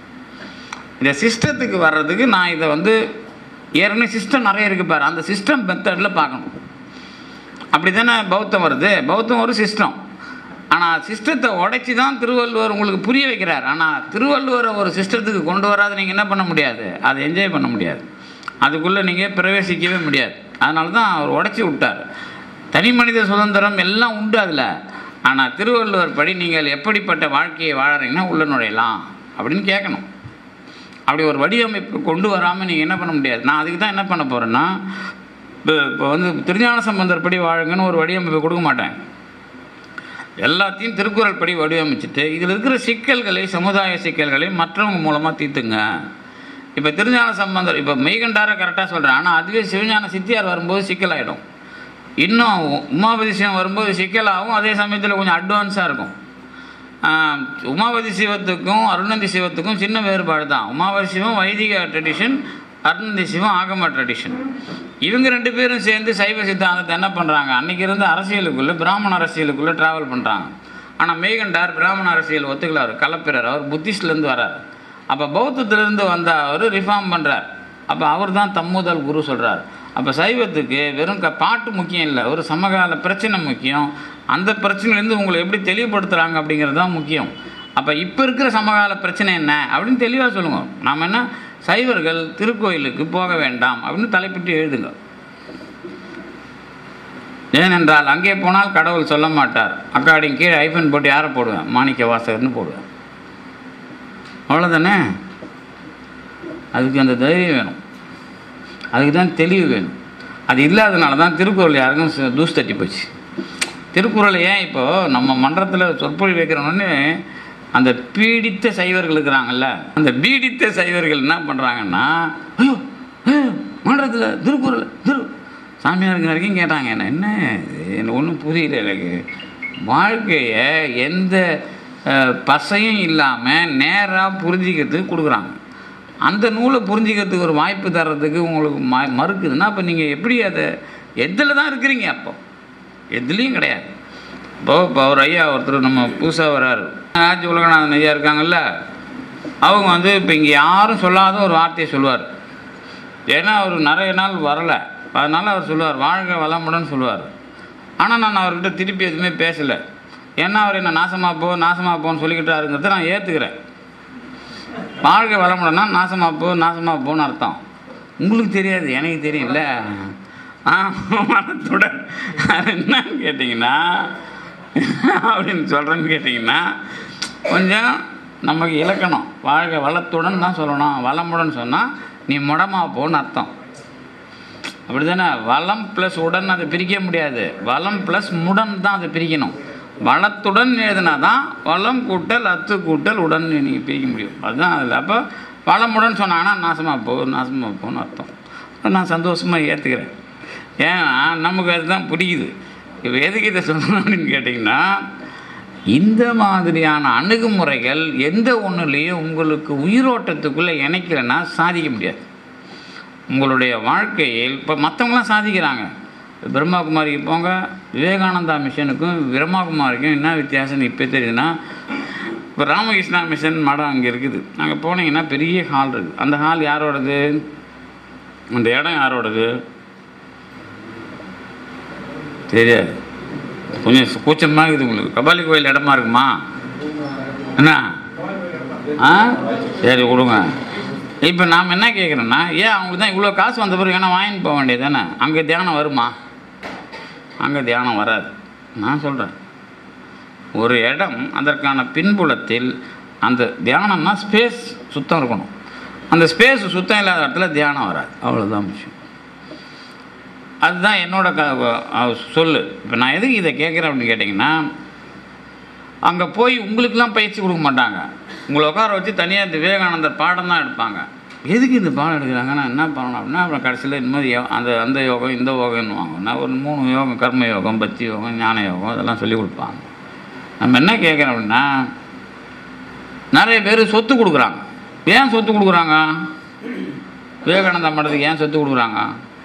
இந்த சிஸ்டத்துக்கு வர்றதுக்கு நான் இதை வந்து ஏற்கனவே சிஸ்டம் நிறைய இருக்கு பாரு அந்த சிஸ்டம் மெத்தடில் பார்க்கணும் அப்படி தானே பௌத்தம் வருது பௌத்தம் ஒரு சிஸ்டம் ஆனால் சிஸ்டத்தை உடைச்சி தான் திருவள்ளுவர் உங்களுக்கு புரிய வைக்கிறார் ஆனால் திருவள்ளுவரை ஒரு சிஸ்டத்துக்கு கொண்டு வராத நீங்கள் என்ன பண்ண முடியாது அதை என்ஜாய் பண்ண முடியாது அதுக்குள்ளே நீங்கள் பிரவேசிக்கவே முடியாது அதனால தான் அவர் உடைச்சி விட்டார் தனி மனித சுதந்திரம் எல்லாம் உண்டு அதில் ஆனால் திருவள்ளுவர் படி நீங்கள் எப்படிப்பட்ட வாழ்க்கையை வாழறீங்கன்னா உள்ள நுழையலாம் அப்படின்னு கேட்கணும் அப்படி ஒரு வடிவமைப்பு கொண்டு வராமல் நீங்கள் என்ன பண்ண முடியாது நான் அதுக்கு தான் என்ன பண்ண போகிறேன்னா இப்போ இப்போ வந்து திருஞான சம்பந்தர் படி வாழுங்கன்னு ஒரு வடிவமைப்பை கொடுக்க மாட்டேன் எல்லாத்தையும் திருக்குறள் படி வடிவமைச்சிட்டு இதில் இருக்கிற சிக்கல்களை சமுதாய சிக்கல்களை மற்றவங்க மூலமாக தீர்த்துங்க இப்போ திருஞான சம்பந்தர் இப்போ மெய்கண்டார கரெக்டாக சொல்கிறேன் ஆனால் அதுவே சிவஞான சித்தியார் வரும்போது சிக்கலாயிடும் இன்னும் உமாபதி சிவம் வரும்போது சிக்கலாகும் அதே சமயத்தில் கொஞ்சம் அட்வான்ஸாக இருக்கும் ஆஹ், உமாபதி சிவத்துக்கும் அருணந்தி சிவத்துக்கும் சின்ன வேறுபாடு தான் உமாபதி சிவம் வைதிக ட்ரெடிஷன் அருணந்தி சிவம் ஆகம ட்ரெடிஷன் இவங்க ரெண்டு பேரும் சேர்ந்து சைவ சித்தாந்தத்தை என்ன பண்ணுறாங்க அன்னைக்கு இருந்த அரசியலுக்குள்ளே பிராமண அரசியலுக்குள்ளே ட்ராவல் பண்ணுறாங்க ஆனால் மெய்கண்டார் பிராமண அரசியல் ஒத்துக்கல அவர் கலப்பிறார் அவர் புத்திஸ்ட்லேருந்து வரார் அப்போ பௌத்தத்திலேருந்து வந்த அவர் ரிஃபார்ம் பண்ணுறார் அப்போ அவர் தான் தம்முதல் குரு சொல்கிறார் அப்போ சைவத்துக்கு வெறும் க பாட்டு முக்கியம் இல்லை ஒரு சமகால பிரச்சனை முக்கியம் அந்த பிரச்சனையிலேருந்து உங்களை எப்படி தெளிவுபடுத்துகிறாங்க அப்படிங்கிறது தான் முக்கியம் அப்போ இப்போ இருக்கிற சமகால பிரச்சனை என்ன அப்படின்னு தெளிவாக சொல்லுங்க நாம் என்ன சைவர்கள் திருக்கோயிலுக்கு போக வேண்டாம் அப்படின்னு தலைப்பிட்டு எழுதுங்க ஏனென்றால் அங்கே போனால் கடவுள் சொல்ல மாட்டார் அக்காடிங் கீழே ஐஃபன் போட்டு யாரை போடுவேன் மாணிக்க வாசகர்னு போடுவேன் அவ்வளோதானே அதுக்கு அந்த தைரியம் வேணும் அதுக்கு தான் தெளிவு வேணும் அது இல்லாதனால தான் திருக்குறள் யாருக்கும் சு- தூசு தட்டி போச்சு திருக்குறளை ஏன் இப்போது நம்ம மன்றத்தில் சொற்பொழி வைக்கிறோன்னு அந்த பீடித்த சைவர்கள் இருக்கிறாங்கல்ல அந்த பீடித்த சைவர்கள் என்ன பண்ணுறாங்கன்னா ஐயோ மன்றத்தில் திருக்குறள் திரு சாமியாருங்க வரைக்கும் கேட்டாங்க என்ன என்ன இது? எனக்கு ஒன்றும் புரியல எனக்கு வாழ்க்கையை எந்த அஹ், பசையும் இல்லாமல் நேராக புரிஞ்சிக்கிறதுக்கு கொடுக்குறாங்க அந்த நூலை புரிஞ்சிக்கிறதுக்கு ஒரு வாய்ப்பு தர்றதுக்கு உங்களுக்கு ம மறுக்குதுன்னா அப்போ நீங்கள் எப்படி அதை எதில் தான் இருக்கிறீங்க அப்போ எதுலேயும் கிடையாது இப்போ இப்போ ஒரு ஐயா ஒருத்தர் நம்ம புதுசாக வராரு ஆட்சி உலகநாதன் ஐயா இருக்காங்கல்ல அவங்க வந்து இப்போ இங்கே யாரும் சொல்லாத ஒரு வார்த்தையை சொல்லுவார் ஏன்னா அவர் நிறைய நாள் வரலை அதனால் அவர் சொல்லுவார் வாழ்க வளமுடன் சொல்லுவார் ஆனால் நான் அவர்கிட்ட திருப்பி எதுவுமே பேசலை ஏன்னா அவர் என்ன நாசமாக போ நாசமாக போன்னு சொல்லிக்கிட்டாருங்கிறத நான் ஏற்றுக்கிறேன் வாழ்க வளமுடனா நாசமாக போ நாசமாக போன்னு அர்த்தம் உங்களுக்கு தெரியாது எனக்கு தெரியும்ல ஆ மனத்துடன் அது என்னன்னு கேட்டிங்கன்னா அப்படின்னு சொல்கிறேன்னு கேட்டிங்கன்னா கொஞ்சம் நமக்கு இலக்கணம் வாழ்க வளத்துடன் தான் சொல்லணும் வளமுடன் சொன்னால் நீ முடமா போன்னு அர்த்தம் அப்படி தானே வளம் ப்ளஸ் உடன் அதை பிரிக்க முடியாது வளம் ப்ளஸ் முடன் தான் அதை பிரிக்கணும் வளத்துடன் எழுதினா தான் வளம் கூட்டல் அத்து கூட்டல் உடன் நீங்கள் பிரிக்க முடியும் அதுதான் அதில் அப்போ வளமுடன் சொன்னாங்கன்னா நாசமாக போ நாசமாக போன்னு அர்த்தம் அதை நான் சந்தோஷமாக ஏற்றுக்கிறேன் ஏன்னா நமக்கு அதுதான் பிடிக்குது இப்போ எதுக்கு இதை சொல்லணும் அப்படின்னு கேட்டிங்கன்னா இந்த மாதிரியான அணுகுமுறைகள் எந்த ஒன்றுலேயும் உங்களுக்கு உயிரோட்டத்துக்குள்ளே இணைக்கலைன்னா சாதிக்க முடியாது உங்களுடைய வாழ்க்கையில் இப்போ மற்றவங்களாம் சாதிக்கிறாங்க பிரம்மாகுமாரிக்கு போங்க விவேகானந்தா மிஷனுக்கும் பிரம்மாகுமாரிக்கும் என்ன வித்தியாசம்னு இப்போ தெரியுதுன்னா இப்போ ராமகிருஷ்ணா மிஷன் மடம் அங்கே இருக்குது அங்கே போனீங்கன்னா பெரிய ஹால் இருக்குது அந்த ஹால் யாரோடது அந்த இடம் யாரோடது தெரியாது கொஞ்சம் கூச்சமாக இருக்குது உங்களுக்கு கபாலி கோயில் இடமா இருக்குமா என்ன ஆ சரி கொடுங்க இப்போ நாம் என்ன கேட்குறோன்னா ஏன் அவங்களுக்கு தான் இவ்வளோ காசு வந்த பிறகு ஏன்னா வாங்கிட்டு போக வேண்டியது தானே அங்கே தியானம் வருமா அங்கே தியானம் வராது நான் சொல்கிறேன் ஒரு இடம் அதற்கான பின்புலத்தில் அந்த தியானம்னா ஸ்பேஸ் சுத்தம் இருக்கணும் அந்த ஸ்பேஸ் சுத்தம் இல்லாத இடத்துல தியானம் வராது அவ்வளோதான் விஷயம் அதுதான் என்னோட க அஹ் சொல்லு இப்போ நான் எதுக்கு இதை கேட்குறேன் அப்படின்னு கேட்டிங்கன்னா அங்கே போய் உங்களுக்கெல்லாம் பயிற்சி கொடுக்க மாட்டாங்க உங்களை உட்கார வச்சு தனியாக விவேகானந்தர் பாடம் தான் எடுப்பாங்க எதுக்கு இந்த பாடம் எடுக்கிறாங்க நான் என்ன பண்ணணும் அப்படின்னா அப்புறம் கடைசியில் இந்த மாதிரி யோ- அந்த அந்த யோகம் இந்த யோகம்னுவாங்க நான் ஒரு மூணு யோகம் கர்ம யோகம் பக்தி யோகம் ஞான யோகம் இதெல்லாம் சொல்லி கொடுப்பாங்க நம்ம என்ன கேட்குறோம் அப்படின்னா நிறைய பேர் சொத்து கொடுக்குறாங்க ஏன் சொத்து கொடுக்குறாங்க விவேகானந்தா மடத்துக்கு ஏன் சொத்து கொடுக்குறாங்க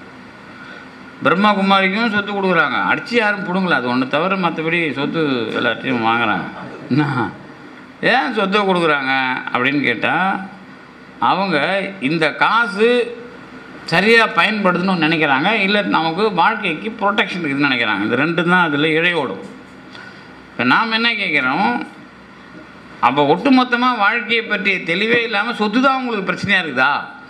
பிரம்மகுமாரிக்கும் சொத்து கொடுக்குறாங்க அடிச்சு யாரும் பிடுங்கல அது ஒன்று தவிர மற்றபடி சொத்து எல்லாத்தையும் வாங்குறாங்க என்ன ஏன் சொத்தை கொடுக்குறாங்க அப்படின்னு கேட்டால் அவங்க இந்த காசு சரியாக பயன்படுத்தணும்னு நினைக்கிறாங்க இல்லை நமக்கு வாழ்க்கைக்கு ப்ரொடெக்ஷன் இருக்குதுன்னு நினைக்கிறாங்க இந்த ரெண்டு தான் அதில் இழையோடும் இப்போ நாம் என்ன கேட்குறோம் அப்போ ஒட்டுமொத்தமாக வாழ்க்கையை பற்றிய தெளிவே இல்லாமல் சொத்து தான் உங்களுக்கு பிரச்சனையாக இருக்குதா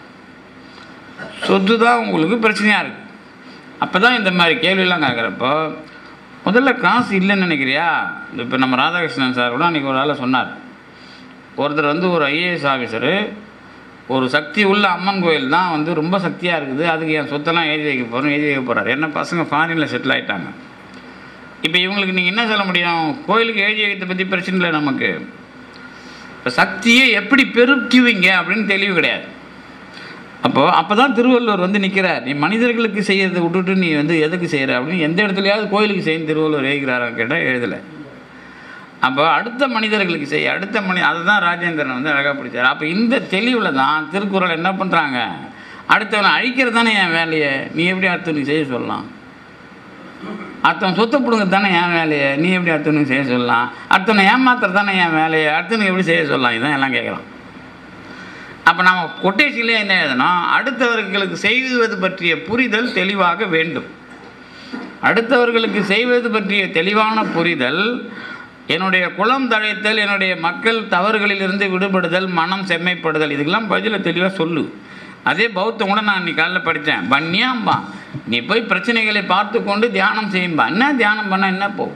சொத்து தான் உங்களுக்கு பிரச்சனையாக இருக்குது அப்போ தான் இந்த மாதிரி கேள்வியெல்லாம் கேட்குறப்போ முதல்ல காசு இல்லைன்னு நினைக்கிறியா இப்போ நம்ம ராதாகிருஷ்ணன் சார் கூட அன்றைக்கி ஒரு ஆளை சொன்னார் ஒருத்தர் வந்து ஒரு ஐஏஎஸ் ஆஃபீஸரு ஒரு சக்தி உள்ள அம்மன் கோயில் தான் வந்து ரொம்ப சக்தியாக இருக்குது அதுக்கு என் சொத்தெல்லாம் எழுதி வைக்க போகிறோம் எழுதி வைக்க போகிறார் என்ன பசங்க ஃபாரினில் செட்டில் ஆகிட்டாங்க இப்போ இவங்களுக்கு நீங்கள் என்ன சொல்ல முடியும் கோயிலுக்கு எழுதி வைக்கிறத பற்றி பிரச்சனை இல்லை நமக்கு இப்போ சக்தியை எப்படி பெருக்குவீங்க அப்படின்னு தெளிவு கிடையாது அப்போது அப்போ தான் திருவள்ளுவர் வந்து நிற்கிறார் நீ மனிதர்களுக்கு செய்யறதை விட்டுட்டு நீ வந்து எதுக்கு செய்கிற அப்படின்னு எந்த இடத்துலையாவது கோயிலுக்கு செய்யும் திருவள்ளுவர் எழுகிறாரான்னு கேட்டால் எழுதலை அப்போ அடுத்த மனிதர்களுக்கு செய்ய அடுத்த மனி அதுதான் ராஜேந்திரன் வந்து அழகாக பிடிச்சார் அப்போ இந்த தெளிவில் தான் திருக்குறள் என்ன பண்ணுறாங்க அடுத்தவனை அழிக்கிறது தானே என் வேலையை நீ எப்படி அடுத்தவனுக்கு செய்ய சொல்லலாம் அடுத்தவன் சொத்தை பிடுங்க தானே என் வேலையை நீ எப்படி அடுத்தவனுக்கு செய்ய சொல்லலாம் அடுத்தவனை ஏமாத்துறது தானே என் வேலையை அடுத்தவனுக்கு எப்படி செய்ய சொல்லலாம் இதான் எல்லாம் கேட்குறான் அப்போ நம்ம கொட்டேஷன்லேயே என்ன எழுதணும் அடுத்தவர்களுக்கு செய்வது பற்றிய புரிதல் தெளிவாக வேண்டும் அடுத்தவர்களுக்கு செய்வது பற்றிய தெளிவான புரிதல் என்னுடைய குலம் தழைத்தல் என்னுடைய மக்கள் தவறுகளிலிருந்து விடுபடுதல் மனம் செம்மைப்படுதல் இதுக்கெல்லாம் பதில தெளிவாக சொல்லு அதே பௌத்தம் கூட நான் இன்னைக்கு காலைல படித்தேன் பன்னியாம்பா நீ போய் பிரச்சனைகளை பார்த்து கொண்டு தியானம் செய்யும்பா என்ன தியானம் பண்ணால் என்ன போகும்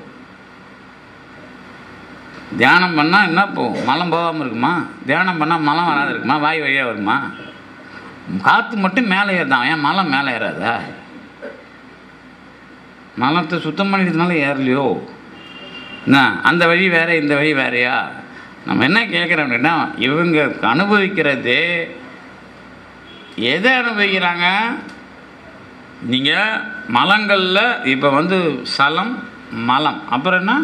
தியானம் பண்ணால் என்ன போகும் மலம் போகாமல் இருக்குமா தியானம் பண்ணால் மலம் வராது இருக்குமா வாய் வழியாக வருமா காற்று மட்டும் மேலே ஏறுதான் ஏன் மலம் மேலே ஏறாதா மலத்தை சுத்தம் பண்ணிட்டதுனால ஏறலையோ என்ன அந்த வழி வேற இந்த வழி வேறையா நம்ம என்ன கேட்குறோம் அப்படின்னா இவங்க அனுபவிக்கிறது எதை அனுபவிக்கிறாங்க நீங்கள் மலங்களில் இப்போ வந்து சலம் மலம் அப்புறம் என்ன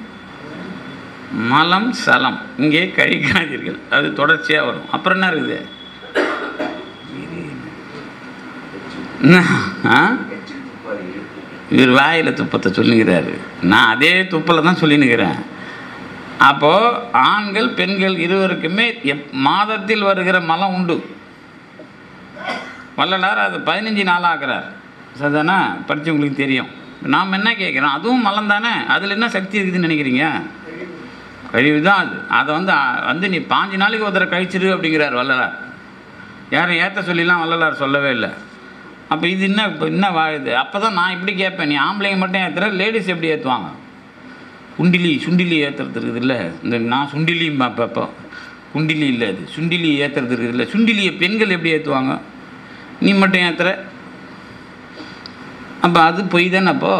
மலம் சலம் இங்கே கழிக்காதீர்கள் அது தொடர்ச்சியாக வரும் அப்புறம் என்ன இருக்குது என்ன? ஆ இவர் வாயில் துப்பத்தை சொல்லுகிறாரு நான் அதே துப்பில் தான் சொல்லினுக்கிறேன் அப்போது ஆண்கள் பெண்கள் இருவருக்குமே எப் மாதத்தில் வருகிற மலம் உண்டு வள்ளலார் அது பதினஞ்சு நாளாகிறார் சரிதானே படித்து உங்களுக்கு தெரியும் நாம் என்ன கேட்குறோம் அதுவும் மலம் தானே அதில் என்ன சக்தி இருக்குதுன்னு நினைக்கிறீங்க கழிவு தான் அது அதை வந்து அ- வந்து நீ பாஞ்சு நாளைக்கு ஒருத்தரை கழிச்சிரு அப்படிங்கிறார் வள்ளலார் யாரும் ஏற்ற சொல்லிலாம் வள்ளலார் சொல்லவே இல்லை அப்போ இது என்ன இப்போ என்ன வாழுது அப்போ தான் நான் இப்படி கேட்பேன் நீ ஆம்பளைங்க மட்டும் ஏற்றுற லேடிஸ் எப்படி ஏற்றுவாங்க குண்டிலி சுண்டிலி ஏற்றுறது இருக்குது இல்லை இந்த நான் சுண்டிலி பார்ப்போ குண்டிலி இல்லை அது சுண்டிலி ஏற்றுறது இருக்குது இல்லை சுண்டிலியை பெண்கள் எப்படி ஏற்றுவாங்க நீ மட்டும் ஏற்றுற அப்போ அது பொய் தானே அப்போ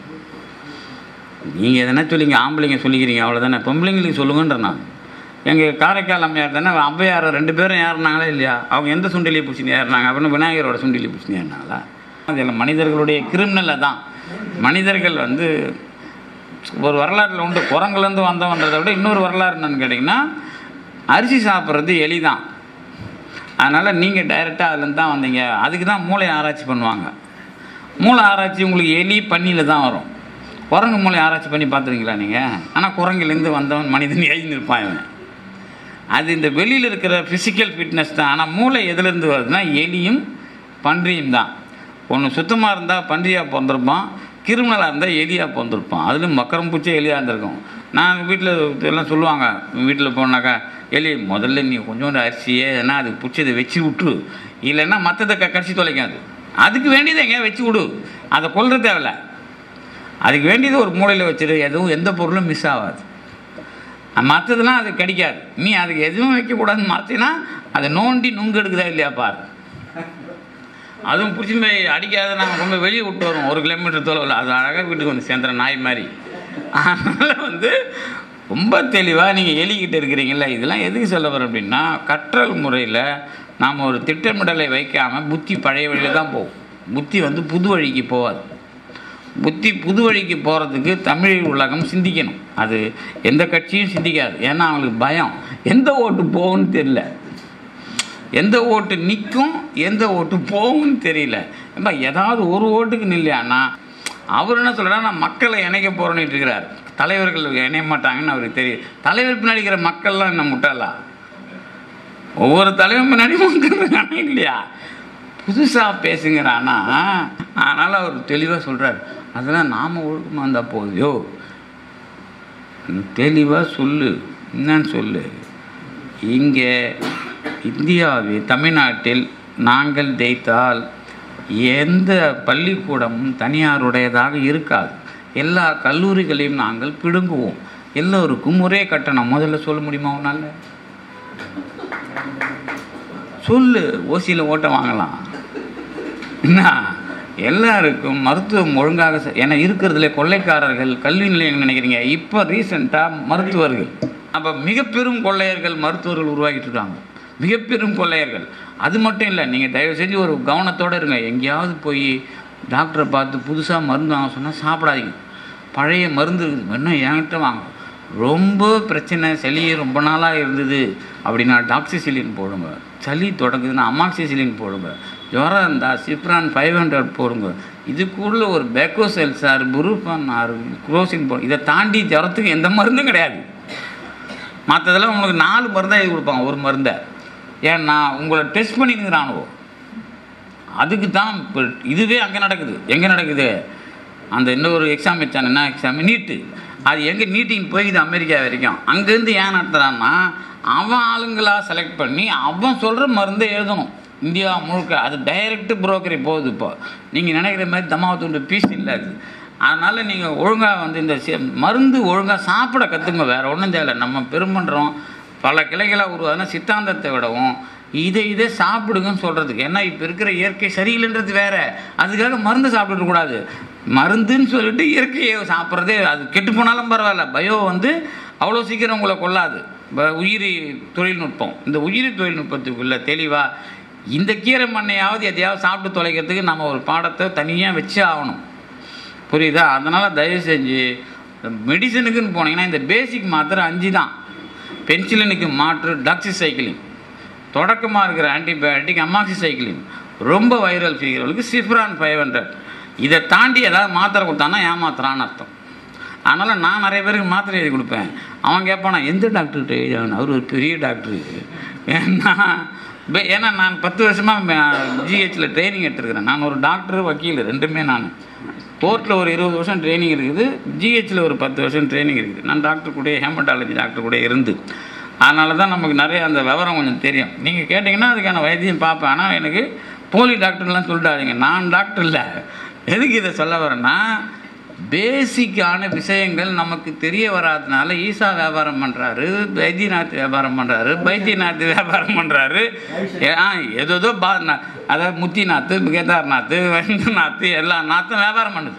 நீங்கள் எதனா சொல்லிங்க ஆம்பளைங்க சொல்லிக்கிறீங்க அவ்வளோதானே பொம்பளைங்களுக்கு சொல்லுங்கன்ற நான் எங்கள் காரைக்கால் அம்மையார் தானே ஔவையார் ரெண்டு பேரும் ஏறினாங்களா இல்லையா அவங்க எந்த சுண்டிலியை பிடிச்சின்னு ஏறினாங்க அப்படின்னு விநாயகரோட சுண்டிலி பிடிச்சின்னு ஏறினாங்களா அதில் மனிதர்களுடைய கிரிமினலை தான் மனிதர்கள் வந்து ஒரு வரலாற்றில் உண்டு குரங்குலேருந்து வந்தவன்றதை விட இன்னொரு வரலாறு என்னன்னு கேட்டிங்கன்னா அரிசி சாப்பிட்றது எலி தான் அதனால் நீங்கள் டைரெக்டாக அதுலேருந்து தான் வந்தீங்க அதுக்கு தான் மூளை ஆராய்ச்சி பண்ணுவாங்க மூளை ஆராய்ச்சி உங்களுக்கு எலி பன்னியில் தான் வரும் குரங்கு மூளை ஆராய்ச்சி பண்ணி பார்த்துருக்கீங்களா நீங்கள் ஆனால் குரங்குலேருந்து வந்தவன் மனிதன் எழுதி இருப்பான் இவன் அது இந்த வெளியில் இருக்கிற ஃபிசிக்கல் ஃபிட்னஸ் தான் ஆனால் மூளை எதுலேருந்து வருதுன்னா எலியும் பன்றியும் தான் ஒன்று சுத்தமாக இருந்தால் பன்றியாக பிறந்திருப்பான் கிரிமினலாக இருந்தால் எலியாக பிறந்திருப்பான் அதுலேயும் மக்கரம் பூச்சி எலியாக இருந்திருக்கும் நான் வீட்டில் எல்லாம் சொல்லுவாங்க வீட்டில் போனாக்கா எலி முதல்ல நீ கொஞ்சோண்டு அரிசியே எதனா அதுக்கு பிடிச்சதை வச்சு விட்டுரு இல்லைன்னா மற்றதை க கடிச்சு தொலைக்காது அதுக்கு வேண்டியதை எங்கேயா வச்சு விடு அதை கொல்ற தேவையில்ல அதுக்கு வேண்டியது ஒரு மூலையில் வச்சிரு எதுவும் எந்த பொருளும் மிஸ் ஆகாது மற்றதெல்லாம் அது கிடைக்காது நீ அதுக்கு எதுவும் வைக்கக்கூடாதுன்னு மறைச்சினா அதை நோண்டி நுங்கு எடுக்குதா இல்லையா பாரு அதுவும் பிடிச்சி போய் அடிக்காத நாங்கள் கொண்டு போய் வெளியே விட்டு வருவோம் ஒரு கிலோமீட்டர் தொலைவில் அது அழகாக வீட்டுக்கு வந்து சேர்ந்துற நாய் மாதிரி அதனால் வந்து ரொம்ப தெளிவாக நீங்கள் எலிக்கிட்டு இருக்கிறீங்களா இதெல்லாம் எதுக்கு சொல்ல வரோம் அப்படின்னா கற்றல் முறையில் நாம் ஒரு திட்டமிடலை வைக்காமல் புத்தி பழைய வழியில் தான் போகும் புத்தி வந்து புது வழிக்கு போகாது புத்தி புது வழிக்கு போகிறதுக்கு தமிழ் உலகம் சிந்திக்கணும் அது எந்த கட்சியும் சிந்திக்காது ஏன்னா அவங்களுக்கு பயம் எந்த ஓட்டு போகும்னு தெரியல எந்த ஓட்டு நிற்கும் எந்த ஓட்டு போகும்னு தெரியல ஏம்பா ஏதாவது ஒரு ஓட்டுக்கு நில்லையானா அவர் என்ன சொல்கிறா நான் மக்களை இணைக்க போகிறேன்னு இருக்கிறார் தலைவர்கள் இணைய மாட்டாங்கன்னு அவருக்கு தெரியும் தலைவர் பின்னாடி இருக்கிற மக்கள்லாம் என்ன முட்டாளா ஒவ்வொரு தலைவன் பின்னாடி மக்கள் இருக்கானா இல்லையா புதுசாக பேசுங்கிறானா அதனால் அவர் தெளிவாக சொல்கிறார் அதெல்லாம் நாம் ஒழுக்கமாக இருந்தால் போகுதோ தெளிவாக சொல்லு என்னன்னு சொல்லு இங்கே இந்தியாவில் தமிழ்நாட்டில் நாங்கள் ஜெயித்தால் எந்த பள்ளிக்கூடமும் தனியாருடையதாக இருக்காது எல்லா கல்லூரிகளையும் நாங்கள் பிடுங்குவோம் எல்லோருக்கும் ஒரே கட்டணம் முதல்ல சொல்ல முடியுமா உன்னால சொல்லு ஓசியில் ஓட்ட வாங்கலாம் என்ன எல்லாருக்கும் மருத்துவம் ஒழுங்காக செ- ஏன்னா இருக்கிறதுல கொள்ளைக்காரர்கள் கல்வி நிலையம் நினைக்கிறீங்க இப்போ ரீசெண்டாக மருத்துவர்கள் அப்போ மிக பெரும் கொள்ளையர்கள் மருத்துவர்கள் உருவாக்கிட்டு இருக்காங்க மிக பெரும் கொள்ளையர்கள் அது மட்டும் இல்லை நீங்கள் தயவு செஞ்சு ஒரு கவனத்தோடு இருங்க எங்கேயாவது போய் டாக்டரை பார்த்து புதுசாக மருந்து வாங்க சொன்னால் சாப்பிடாதீங்க பழைய மருந்து இருக்குது வேணா என்கிட்ட வாங்க ரொம்ப பிரச்சனை சளி ரொம்ப நாளாக இருந்தது அப்படின்னா டாக்ஸிசிலின் போடுங்க சளி தொடங்குதுன்னா அமாக்சிசிலின் போடுங்க ஜுரம் இருந்தால் சிப்ரான் ஃபைவ் ஹண்ட்ரட் போடுங்க இதுக்குள்ள ஒரு பேக்கோசெல் சார் புருஃபான் ஆர் குரோசின் போ இதை தாண்டி ஜுரத்துக்கு எந்த மருந்தும் கிடையாது மற்றதெல்லாம் உங்களுக்கு நாலு மருந்தாக எழுதி கொடுப்பாங்க ஒரு மருந்தை ஏன்னா உங்களை டெஸ்ட் பண்ணிக்கிறானுவோ அதுக்கு தான் இப்போ இதுவே அங்கே நடக்குது எங்கே நடக்குது அந்த இன்னொரு எக்ஸாம் வச்சான் என்ன எக்ஸாம் நீட்டு அது எங்கே நீட்டிங் போய்க்குது அமெரிக்கா வரைக்கும் அங்கேருந்து ஏன் நடத்துகிறான்னா அவன் ஆளுங்களா செலக்ட் பண்ணி அவன் சொல்கிற மருந்தை எழுதணும் இந்தியா முழுக்க அது டைரக்ட் புரோக்கரி போகுது இப்போ நீங்கள் நினைக்கிற மாதிரி தமாவத்துண்டு பீஸ் இல்லை அது அதனால் நீங்கள் ஒழுங்காக வந்து இந்த சி- மருந்து ஒழுங்காக சாப்பிட கற்றுங்க வேறு ஒன்றும் தேவையில்ல நம்ம பெருமன்றோம் பல கிளைகளாக உருவாதுன்னா சித்தாந்தத்தை விடவும் இதை இதை சாப்பிடுங்கன்னு சொல்கிறதுக்கு ஏன்னா இப்போ இருக்கிற இயற்கை சரியில்லைன்றது வேற அதுக்காக மருந்து சாப்பிடக்கூடாது கூடாது மருந்துன்னு சொல்லிட்டு இயற்கையை சாப்பிட்றதே அது கெட்டு போனாலும் பரவாயில்ல பயோ வந்து அவ்வளோ சீக்கிரம் உங்களை கொல்லாது ப- உயிரி தொழில்நுட்பம் இந்த உயிரி தொழில்நுட்பத்துக்குள்ள தெளிவாக இந்த கீரை மண்ணையாவது எதையாவது சாப்பிட்டு தொலைக்கிறதுக்கு நம்ம ஒரு பாடத்தை தனியாக வச்சு ஆகணும் புரியுதா அதனால் தயவு செஞ்சு மெடிசனுக்குன்னு போனீங்கன்னா இந்த பேசிக் மாத்திரை அஞ்சு தான் பென்சிலினுக்கு மாற்று டாக்ஸிசைக்ளின் தொடக்கமாக இருக்கிற ஆன்டிபயோட்டிக் அமாக்சிசைக்ளின் ரொம்ப வைரல் ஃபீவர்களுக்கு சிஃப்ரான் ஃபைவ் ஹண்ட்ரட் இதை தாண்டி ஏதாவது மாத்திரை கொடுத்தான்னா ஏமாத்துறான்னு அர்த்தம் அதனால் நான் நிறைய பேருக்கு மாத்திரை எழுதி கொடுப்பேன் அவன் கேட்பானா எந்த டாக்டர்கிட்ட எழுதியான் அவர் ஒரு பெரிய டாக்டரு ஏன்னா பே- ஏன்னா நான் பத்து வருஷமாக ஜிஹெச்சில் ட்ரைனிங் எடுத்துருக்கிறேன் நான் ஒரு டாக்டர் வக்கீல் ரெண்டுமே நான் கோர்ட்டில் ஒரு இருபது வருஷம் ட்ரைனிங் இருக்குது ஜிஹெச்சில் ஒரு பத்து வருஷம் ட்ரைனிங் இருக்குது நான் டாக்டர் கூட ஹேமட்டாலஜி டாக்டர் கூட இருந்து அதனால தான் நமக்கு நிறைய அந்த விவரம் கொஞ்சம் தெரியும் நீங்கள் கேட்டிங்கன்னா அதுக்கான வைத்தியம் பார்ப்பேன் ஆனால் எனக்கு போலி டாக்டர்லாம் சொல்லிட்டாதீங்க நான் டாக்டர் இல்லை எதுக்கு இதை சொல்ல வரேன்னா பேசிக்கான விஷயங்கள் நமக்கு தெரிய வராதனால ஈசா வியாபாரம் பண்ணுறாரு வைத்தியநாத் வியாபாரம் பண்ணுறாரு பைத்தியநாத் வியாபாரம் பண்ணுறாரு ஆ ஏதோ பா நா- அதாவது முத்திநாத்து கேதார்நாத்து வைத்தியநாத்து எல்லா நாத்தும் வியாபாரம் பண்ணுது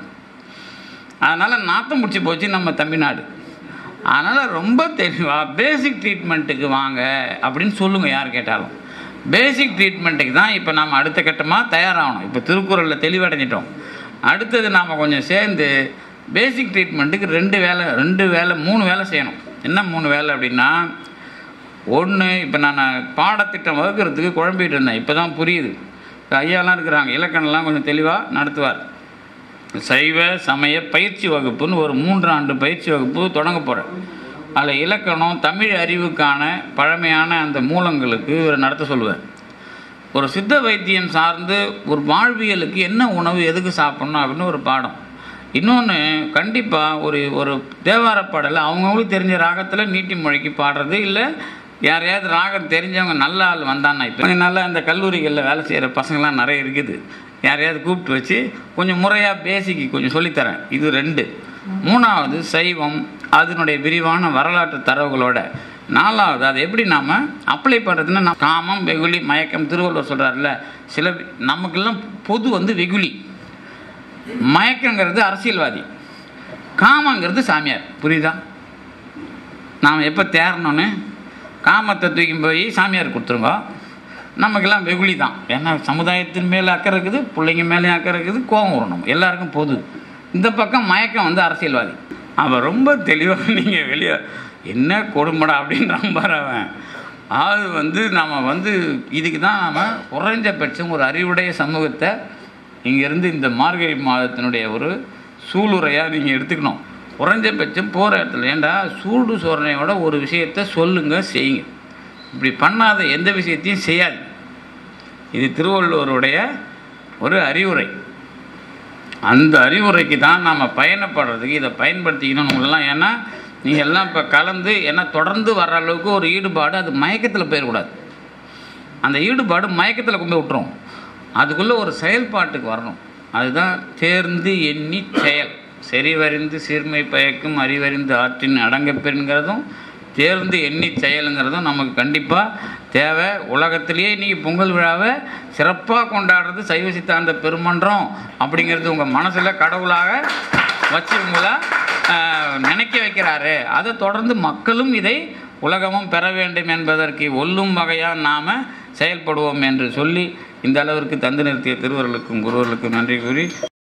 அதனால் நாத்தம் முடிச்சு போச்சு நம்ம தமிழ்நாடு அதனால் ரொம்ப தெளிவாக பேசிக் ட்ரீட்மெண்ட்டுக்கு வாங்க அப்படின்னு சொல்லுங்கள் யார் கேட்டாலும் பேசிக் ட்ரீட்மெண்ட்டுக்கு தான் இப்போ நாம் அடுத்த கட்டமாக தயாராகணும் இப்போ திருக்குறளில் தெளிவடைஞ்சிட்டோம் அடுத்தது நாம் கொஞ்சம் சேர்ந்து பேசிக் ட்ரீட்மெண்ட்டுக்கு ரெண்டு வேலை ரெண்டு வேலை மூணு வேலை செய்யணும் என்ன மூணு வேலை அப்படின்னா ஒன்று இப்போ நான் பாடத்திட்டம் வகுக்கிறதுக்கு குழம்பிட்டு இருந்தேன் இப்போ தான் புரியுது இப்ப ஐயாலாம் இருக்கிறாங்க இலக்கணம்லாம் கொஞ்சம் தெளிவாக நடத்துவார் சைவ சமய பயிற்சி வகுப்புன்னு ஒரு மூன்று ஆண்டு பயிற்சி வகுப்பு தொடங்க போகிறேன் அதில் இலக்கணம் தமிழ் அறிவுக்கான பழமையான அந்த மூலங்களுக்கு இவரை நடத்த சொல்லுவேன் ஒரு சித்த வைத்தியம் சார்ந்து ஒரு வாழ்வியலுக்கு என்ன உணவு எதுக்கு சாப்பிடணும் அப்படின்னு ஒரு பாடம் இன்னொன்று கண்டிப்பாக ஒரு ஒரு தேவார பாடலை அவங்கவுங்களுக்கு தெரிஞ்ச ராகத்தில் நீட்டி மொழிக்கு பாடுறது இல்லை யாரையாவது ராகம் தெரிஞ்சவங்க நல்ல ஆள் வந்தான்னா இப்போ நல்லா இந்த கல்லூரிகளில் வேலை செய்கிற பசங்களாம் நிறைய இருக்குது யாரையாவது கூப்பிட்டு வச்சு கொஞ்சம் முறையாக பேசிக்கு கொஞ்சம் சொல்லித்தரேன் இது ரெண்டு மூணாவது சைவம் அதனுடைய விரிவான வரலாற்று தரவுகளோட நாலாவது அதை எப்படி நாம் அப்ளை பண்ணுறதுன்னா நான் காமம் வெகுளி மயக்கம் திருவள்ளுவர் சொல்கிறாருல சில நமக்கெல்லாம் பொது வந்து வெகுளி மயக்கங்கிறது அரசியல்வாதி காமங்கிறது சாமியார் புரியுதா நாம் எப்போ தேரணும்னு காமத்தை தூக்கி போய் சாமியார் கொடுத்துருங்க நமக்கெல்லாம் வெகுளி தான் ஏன்னா சமுதாயத்தின் மேலே அக்கறை இருக்குது பிள்ளைங்க மேலேயும் அக்கறை இருக்குது கோபம் வரணும் எல்லாருக்கும் பொது இந்த பக்கம் மயக்கம் வந்து அரசியல்வாதி அவன் ரொம்ப தெளிவாக நீங்கள் வெளியே என்ன கொடுமடா அப்படின்ற பாரு அவன் அது வந்து நாம் வந்து இதுக்கு தான் நாம் குறைஞ்சபட்சம் ஒரு அறிவுடைய சமூகத்தை இங்கேருந்து இந்த மார்கழி மாதத்தினுடைய ஒரு சூளுரையாக நீங்கள் எடுத்துக்கணும் குறைஞ்சபட்சம் போகிற இடத்துல ஏண்டா சூடு சோதனையோட ஒரு விஷயத்தை சொல்லுங்க செய்யுங்க இப்படி பண்ணாத எந்த விஷயத்தையும் செய்யாது இது திருவள்ளுவருடைய ஒரு அறிவுரை அந்த அறிவுரைக்கு தான் நாம் பயணப்படுறதுக்கு இதை பயன்படுத்திக்கணும் உங்களெல்லாம் ஏன்னா நீங்கள் எல்லாம் இப்போ கலந்து ஏன்னா தொடர்ந்து வர்ற அளவுக்கு ஒரு ஈடுபாடு அது மயக்கத்தில் போயிடக்கூடாது அந்த ஈடுபாடு மயக்கத்தில் கொண்டு போய் விட்டுரும் அதுக்குள்ளே ஒரு செயல்பாட்டுக்கு வரணும் அதுதான் தேர்ந்து எண்ணி செயல் செறிவறிந்து சீர்மை பயக்கும் அறிவறிந்து ஆற்றின் அடங்க பெறுங்கிறதும் தேர்ந்து எண்ணி செயலுங்கிறதும் நமக்கு கண்டிப்பாக தேவை உலகத்திலேயே இன்றைக்கி பொங்கல் விழாவை சிறப்பாக கொண்டாடுறது சைவ சித்தாந்த பெருமன்றம் அப்படிங்கிறது உங்கள் மனசில் கடவுளாக வச்சு உங்களை ஆஹ், நினைக்க வைக்கிறாரு அதை தொடர்ந்து மக்களும் இதை உலகமும் பெற வேண்டும் என்பதற்கு ஒல்லும் வகையாக நாம் செயல்படுவோம் என்று சொல்லி இந்த அளவிற்கு தந்து நிறுத்திய திருவர்களுக்கும் குருவர்களுக்கும் நன்றி கூறி